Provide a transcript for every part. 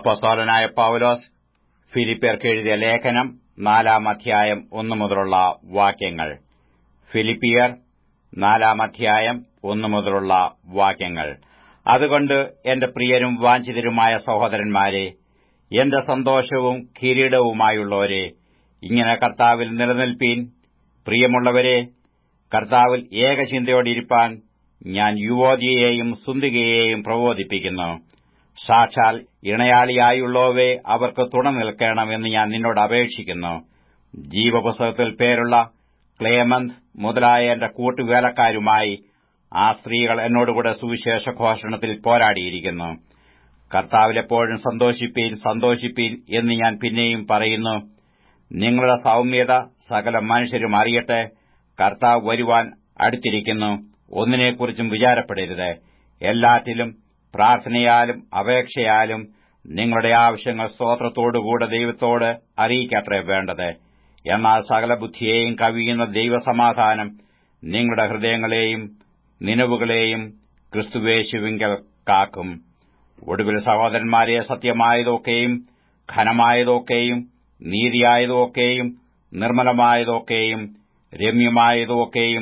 അപ്പോസ്തോലനായ പൗലോസ് ഫിലിപ്പിയർക്ക് എഴുതിയ ലേഖനം നാലാം അധ്യായം ഒന്നു മുതലുള്ള വാക്യങ്ങൾ ഫിലിപ്പിയർ നാലാം അധ്യായം ഒന്നു മുതലുള്ള വാക്യങ്ങൾ അതുകൊണ്ട് എന്റെ പ്രിയരും വാഞ്ചിതരുമായ സഹോദരന്മാരെ എന്റെ സന്തോഷവും കിരീടവുമായുള്ളവരെ ഇങ്ങനെ കർത്താവിൽ നിലനിൽപ്പീൻ പ്രിയമുള്ളവരെ കർത്താവിൽ ഏകചിന്തയോടിരിപ്പാൻ ഞാൻ യുവോദിയെയും സുന്ദികയെയും പ്രബോധിപ്പിക്കുന്നു സാക്ഷാൽ ഇണയാളിയായുള്ളവേ അവർക്ക് തുണ നിൽക്കണമെന്ന് ഞാൻ നിന്നോട് അപേക്ഷിക്കുന്നു ജീവപുസ്തകത്തിൽ പേരുള്ള ക്ലേമന്ത് മുതലായ എന്റെ കൂട്ടുവേലക്കാരുമായി ആ സ്ത്രീകൾ എന്നോടുകൂടെ സുവിശേഷ ഘോഷണത്തിൽ പോരാടിയിരിക്കുന്നു കർത്താവിലെപ്പോഴും സന്തോഷിപ്പീൻ സന്തോഷിപ്പീൻ എന്ന് ഞാൻ പിന്നെയും പറയുന്നു നിങ്ങളുടെ സൗമ്യത സകല മനുഷ്യരും അറിയട്ടെ കർത്താവ് വരുവാൻ അടുത്തിരിക്കുന്നു ഒന്നിനെക്കുറിച്ചും വിചാരപ്പെടരുത് എല്ലാറ്റിലും പ്രാർത്ഥനയാലും അപേക്ഷയാലും നിങ്ങളുടെ ആവശ്യങ്ങൾ സ്തോത്രത്തോടുകൂടെ ദൈവത്തോട് അറിയിക്കത്രേ വേണ്ടത് എന്നാൽ സകല ബുദ്ധിയെയും കവിയുന്ന ദൈവസമാധാനം നിങ്ങളുടെ ഹൃദയങ്ങളെയും നിലവുകളെയും ക്രിസ്തുവേശുവിങ്കൽ കാക്കും ഒടുവിൽ സഹോദരന്മാരെ സത്യമായതൊക്കെയും ഘനമായതൊക്കെയും നീതിയായതൊക്കെയും നിർമ്മലമായതൊക്കെയും രമ്യമായതൊക്കെയും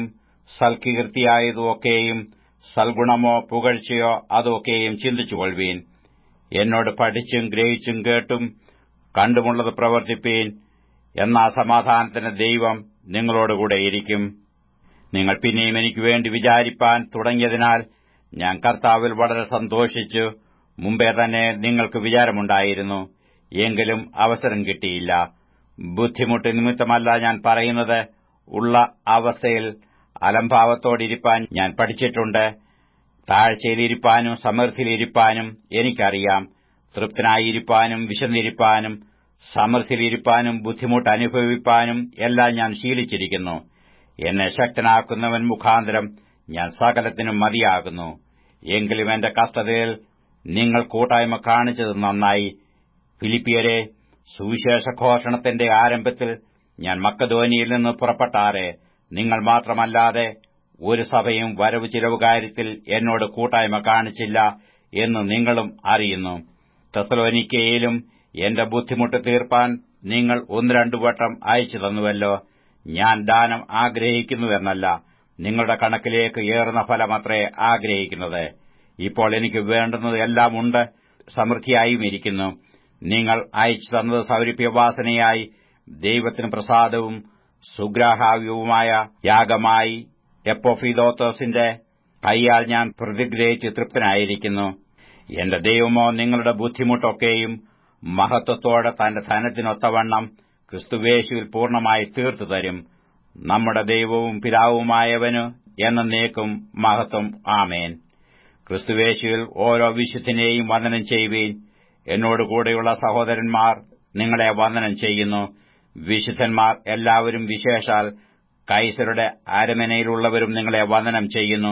സൽകീർത്തിയായതൊക്കെയും സൽഗുണമോ പുകഴ്ചയോ അതൊക്കെയും ചിന്തിച്ചുകൊള്ളുവീൻ എന്നോട് പഠിച്ചും ഗ്രഹിച്ചും കേട്ടും കണ്ടുമുള്ളത് പ്രവർത്തിപ്പീൻ എന്നാ സമാധാനത്തിന് ദൈവം നിങ്ങളോടുകൂടെ ഇരിക്കും നിങ്ങൾ പിന്നെയും എനിക്ക് വേണ്ടി വിചാരിപ്പാൻ തുടങ്ങിയതിനാൽ ഞാൻ കർത്താവിൽ വളരെ സന്തോഷിച്ചു മുമ്പേ തന്നെ നിങ്ങൾക്ക് വിചാരമുണ്ടായിരുന്നു എങ്കിലും അവസരം കിട്ടിയില്ല ബുദ്ധിമുട്ട് നിമിത്തമല്ല ഞാൻ പറയുന്നത് ഉള്ള അവസ്ഥയിൽ അലംഭാവത്തോടിരിപ്പാൻ ഞാൻ പഠിച്ചിട്ടുണ്ട് താഴ്ചയിലിരിപ്പാനും സമൃദ്ധിയിലിരിപ്പാനും എനിക്കറിയാം തൃപ്തനായിരിക്കാനും വിശന്നിരിപ്പാനും സമൃദ്ധിയിലിരിപ്പാനും ബുദ്ധിമുട്ട് അനുഭവിപ്പാനും എല്ലാം ഞാൻ ശീലിച്ചിരിക്കുന്നു എന്നെ ശക്തനാക്കുന്നവൻ മുഖാന്തരം ഞാൻ സകലത്തിനും മതിയാകുന്നു എങ്കിലും എന്റെ കഷ്ടതയിൽ നിങ്ങൾ കൂട്ടായ്മ കാണിച്ചത് നന്നായി ഫിലിപ്പിയരെ സുവിശേഷ ഘോഷണത്തിന്റെ ആരംഭത്തിൽ ഞാൻ മക്കധോനിയിൽ നിന്ന് പുറപ്പെട്ടാറെ നിങ്ങൾ മാത്രമല്ലാതെ ഒരു സഭയും വരവ് ചിലവ് കാര്യത്തിൽ എന്നോട് കൂട്ടായ്മ കാണിച്ചില്ല എന്ന് നിങ്ങളും അറിയുന്നു തെസലോനിക്കയിലും എന്റെ ബുദ്ധിമുട്ട് തീർപ്പാൻ നിങ്ങൾ ഒന്ന് രണ്ടു വട്ടം അയച്ചു തന്നുവല്ലോ ഞാൻ ദാനം ആഗ്രഹിക്കുന്നുവെന്നല്ല നിങ്ങളുടെ കണക്കിലേക്ക് ഏറുന്ന ഫലമത്രേ ആഗ്രഹിക്കുന്നത് ഇപ്പോൾ എനിക്ക് വേണ്ടുന്നത് എല്ലാം ഉണ്ട് സമൃദ്ധിയായും ഇരിക്കുന്നു നിങ്ങൾ അയച്ചു തന്നത് സൗരഭ്യവാസനയായി ദൈവത്തിന് പ്രസാദവും സുഗ്രാഹാവ്യവുമായ യാഗമായി എപ്പോഫിദോത്തോസിന്റെ കൈയാൽ ഞാൻ പ്രതിഗ്രഹിച്ച് തൃപ്തനായിരിക്കുന്നു എന്റെ ദൈവമോ നിങ്ങളുടെ ബുദ്ധിമുട്ടൊക്കെയും മഹത്വത്തോടെ തന്റെ ധനത്തിനൊത്തവണ്ണം ക്രിസ്തുവേശുവിൽ പൂർണ്ണമായി തീർത്തു തരും നമ്മുടെ ദൈവവും പിതാവുമായവന് എന്നേക്കും മഹത്വം ആമേൻ ക്രിസ്തുവേശുവിൽ ഓരോ വിശുദ്ധിനെയും വന്ദനം ചെയ്യുവീൻ എന്നോടുകൂടെയുള്ള സഹോദരന്മാർ നിങ്ങളെ വന്ദനം ചെയ്യുന്നു വിശുദ്ധന്മാർ എല്ലാവരും വിശേഷാൽ കൈസരുടെ അരമനയിലുള്ളവരും നിങ്ങളെ വന്ദനം ചെയ്യുന്നു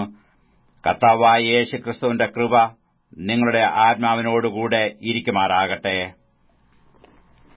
കർത്താവായ യേശുക്രിസ്തുവിന്റെ കൃപ നിങ്ങളുടെ ആത്മാവിനോടുകൂടെ ഇരിക്കുമാറാകട്ടെ